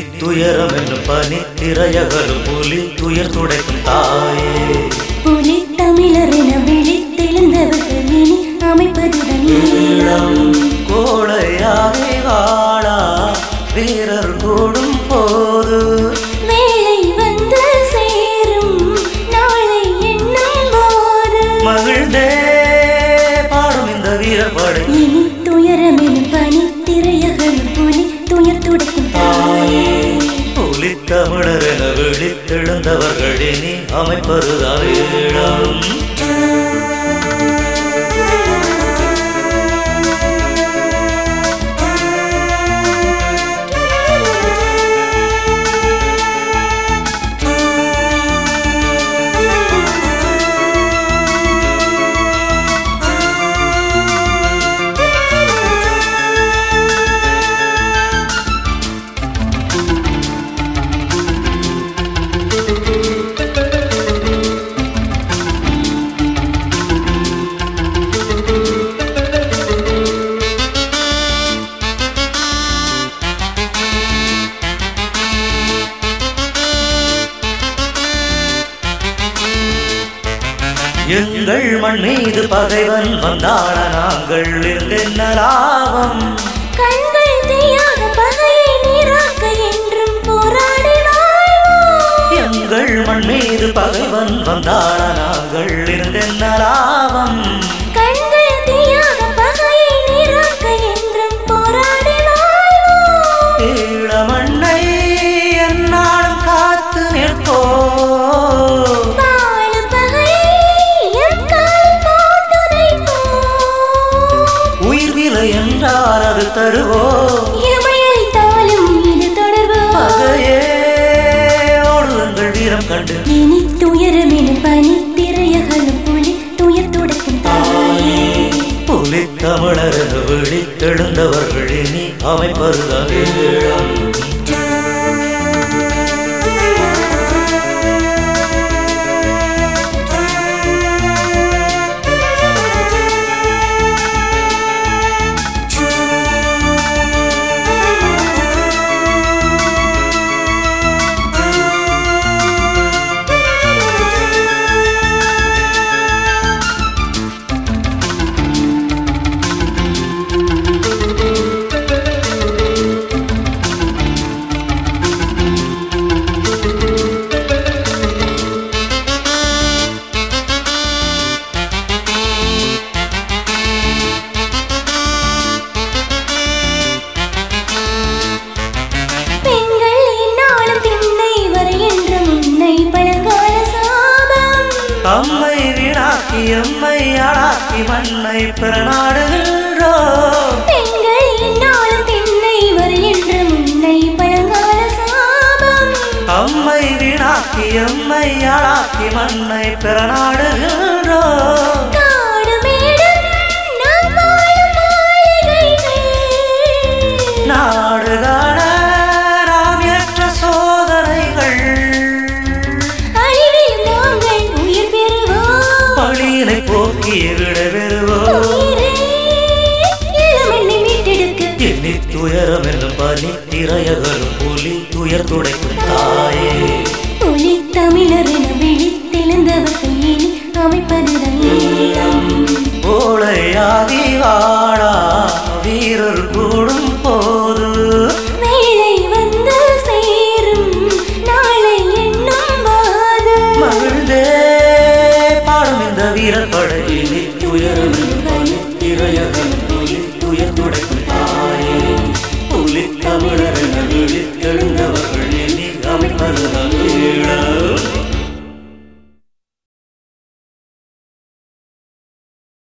துயரம் என்னும் பனி திரையகலும் புலி துயர் துடைக்கும் தாயே புலி தமிழரென விழித்தெழுந்தவர்கள் இனி அமைப்பதுடன் ஈழம் கோழையாகி வாழா வீரர் கூடும் போது வேலை வந்து சேரும் நாளை எண்ணும் போது மகிழ்ந்தே பாடும் இந்த வீரப்படை இனி துயரமெனும் பனி திரையகலும் புலி துயர் துடைக்கும் தாயே புலி தமிழர் என விழித்தெழுந்தவர்கள் இனி அமைப்பதுதான் ஈழம் எங்கள் மண் மீது பகைவன் வந்தாட நாங்கள் இருந்தென்ன லாபம் கண்கள் தீயாக பகையை நீராக்க என்றும் போராடி வாழ்வோம் எங்கள் மண் மீது பகைவன் வந்தாட நாங்கள் இருந்தென்ன லாபம் கண்கள் தீயாக பகையை நீராக்க என்றும் போராடி வாழ்வோம் ஈழ மண்ணை என்னாலும் காத்து நிற்போ வாழும் பகையை எக்காலம் போட்டுரைப்போம் உயிர் விலை என்றால் அது தருவோ எமையளித்தாலும் இது தொடர்வோம் பகையே ஓடுங்கள் வீரம் கண்டு இனி துயரமெனும் பனி திரையகலும் புலி துயர் துடைக்கும் தாயே புலி தமிழர் என விழித்தெழுந்தவர்கள் இனி அமைப்பதுதான் ஈழம் பெண்கள் என்னாலும் திண்ணை வரை என்ற முன்னை பழங்கால சாபம் அம்மை வீணாக்கி அம்மை ஆளாக்கி மண்ணை பிறநாடுகின்றோ பெண்கள் என்னாலும் திண்ணை வரை என்ற முன்னை பழங்கால சாபம் அம்மை வீணாக்கி அம்மை ஆளாக்கி மண்ணை பிறநாடுகின்றோ காடு மேடும் நாம் வாழும் மாளிகைகள் நாடு காண நாம் ஏற்ற சோதனைகள் அழிவில் நாங்கள் உயிர் பெறுவோம் பழியினை போக்கி விட பெறுவோம் உயிரே இளமண்ணை மீட்டெடுக்க எண்ணி துயரம் என்னும் பனி திரையகரும் புலி துயர் துடைக்கும் தாயே புலி தமிழரென விழித்தெழுந்தவர்கள் இனி அமைப்பதுதான் ஈழம் கோழையாகி வாழா வீரர் கூடும் போது வேலை வந்து சேரும் நாளை எண்ணும் போது மகிழ்ந்தே பாடும் இந்த வீரர் படையிலே துயரம் திரையகன் புலி துயர் துடைக்கும் தாயே புலி தமிழர் என விழித்தெழுந்தவர்கள் இனி அமைப்பது